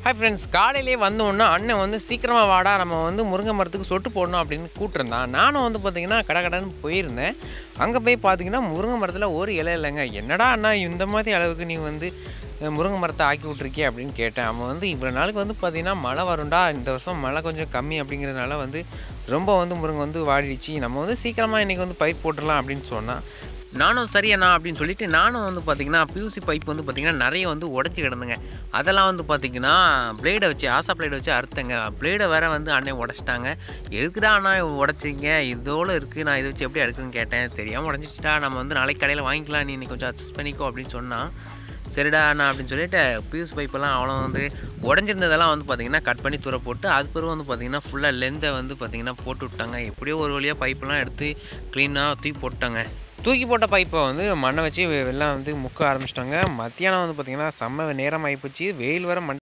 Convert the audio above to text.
hi friends காலையிலே வந்தோன்னா அண்ணன் வந்து சீக்கிரமாக வாடா நம்ம வந்து முருங்கை மரத்துக்கு சொட்டு போடணும் அப்படின்னு கூப்பிட்டுருந்தான் நானும் வந்து பார்த்தீங்கன்னா கடை கடைன்னு போயிருந்தேன் அங்கே போய் பார்த்தீங்கன்னா முருங்கை மரத்தில் ஒரு இலை இல்லைங்க என்னடா அண்ணா இந்த மாதிரி அளவுக்கு நீ வந்து அஹ், முருங்கை மரத்தை ஆக்கி விட்ருக்கிய அப்படின்னு கேட்டேன் அவன் வந்து இவ்வளோ நாளுக்கு வந்து பார்த்தீங்கன்னா மழை வரும்டா இந்த வருஷம் மழை கொஞ்சம் கம்மி அப்படிங்கிறதுனால வந்து ரொம்ப வந்து முருங்கை வந்து வாடிடுச்சு நம்ம வந்து சீக்கிரமாக இன்றைக்கி வந்து பைப் போட்டுடலாம் அப்படின்னு சொன்னான் நானும் சரியண்ணா அப்படின்னு சொல்லிட்டு நானும் வந்து பார்த்தீங்கன்னா பியூசி பைப் வந்து பார்த்தீங்கன்னா நிறைய வந்து உடஞ்சி கிடந்துங்க அதெல்லாம் வந்து பார்த்தீங்கன்னா பிளேடை வச்சு ஆசா பிளேடை வச்சு அறுத்தங்க பிளேடை வேற வந்து அண்ணன் உடச்சிட்டாங்க எதுக்குடா அண்ணா உடச்சிங்க இதோட இருக்குது நான் இதை வச்சு எப்படி எடுக்குன்னு கேட்டேன் தெரியாமல் உடஞ்சிட்டா நம்ம வந்து நாளைக்கு கடையில் வாங்கிக்கலாம் நீ இன்னைக்கு கொஞ்சம் அட்ஜஸ்ட் பண்ணிக்கோ அப்படின்னு சொன்னான் சரிடா அண்ணா அப்படின்னு சொல்லிட்டு பியூஸ் பைப்பெல்லாம் அவ்வளோ வந்து உடஞ்சிருந்ததெல்லாம் வந்து பார்த்தீங்கன்னா கட் பண்ணி தூர போட்டு அது பிறகு வந்து பார்த்தீங்கன்னா ஃபுல்லாக லென்த்தை வந்து பார்த்தீங்கன்னா போட்டு விட்டாங்க எப்படியோ ஒரு வழியாக பைப்பெல்லாம் எடுத்து க்ளீனாக தூக்கி போட்டாங்க தூக்கி போட்ட பைப்பை வந்து மண்ணை வச்சு வெ- எல்லாம் வந்து முக்க ஆரம்பிச்சிட்டாங்க மத்தியானம் வந்து பார்த்தீங்கன்னா செம்ம நேரம் ஆகிப்போச்சு வெயில் வர மண்